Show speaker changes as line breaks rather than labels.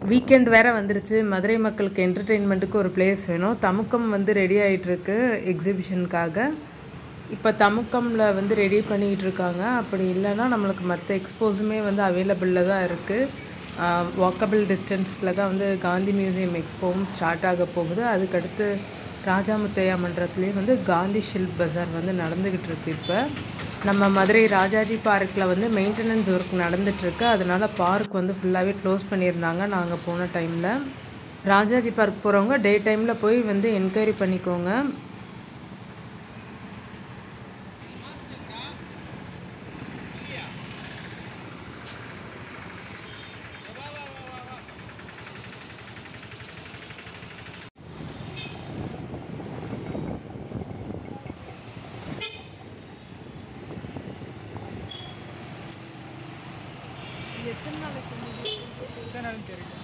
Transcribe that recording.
Weekend வேற வந்துருச்சு மதுரை மக்களுக்கு என்டர்டெயின்மெண்ட்டுக்கு ஒரு பிளேஸ் வேணும் தமுக்கம் வந்து ரெடி ஆகிட்டுருக்கு எக்ஸிபிஷனுக்காக இப்போ தமுக்கமில் வந்து ரெடி பண்ணிகிட்டு இருக்காங்க அப்படி இல்லைன்னா நம்மளுக்கு மற்ற எக்ஸ்போஸுமே வந்து அவைலபிளில் தான் இருக்குது வாக்கபிள் டிஸ்டன்ஸில் தான் வந்து காந்தி மியூசியம் எக்ஸ்போவும் ஸ்டார்ட் ஆக போகுது அதுக்கடுத்து ராஜா முத்தையா மன்றத்துலேயும் வந்து காந்தி ஷில்ப் பஜார் வந்து நடந்துக்கிட்டு இருக்கு இப்போ நம்ம மதுரை ராஜாஜி பார்க்கில் வந்து மெயின்டெனன்ஸ் ஒர்க் நடந்துகிட்ருக்கு அதனால பார்க் வந்து ஃபுல்லாகவே க்ளோஸ் பண்ணியிருந்தாங்க நாங்கள் போன டைமில் ராஜாஜி பார்க் போகிறவங்க டே டைமில் போய் வந்து என்கொயரி பண்ணிக்கோங்க
எத்தனை நாளைக்கு முன்னாடி? எத்தனை நாளுன்னு தெரியல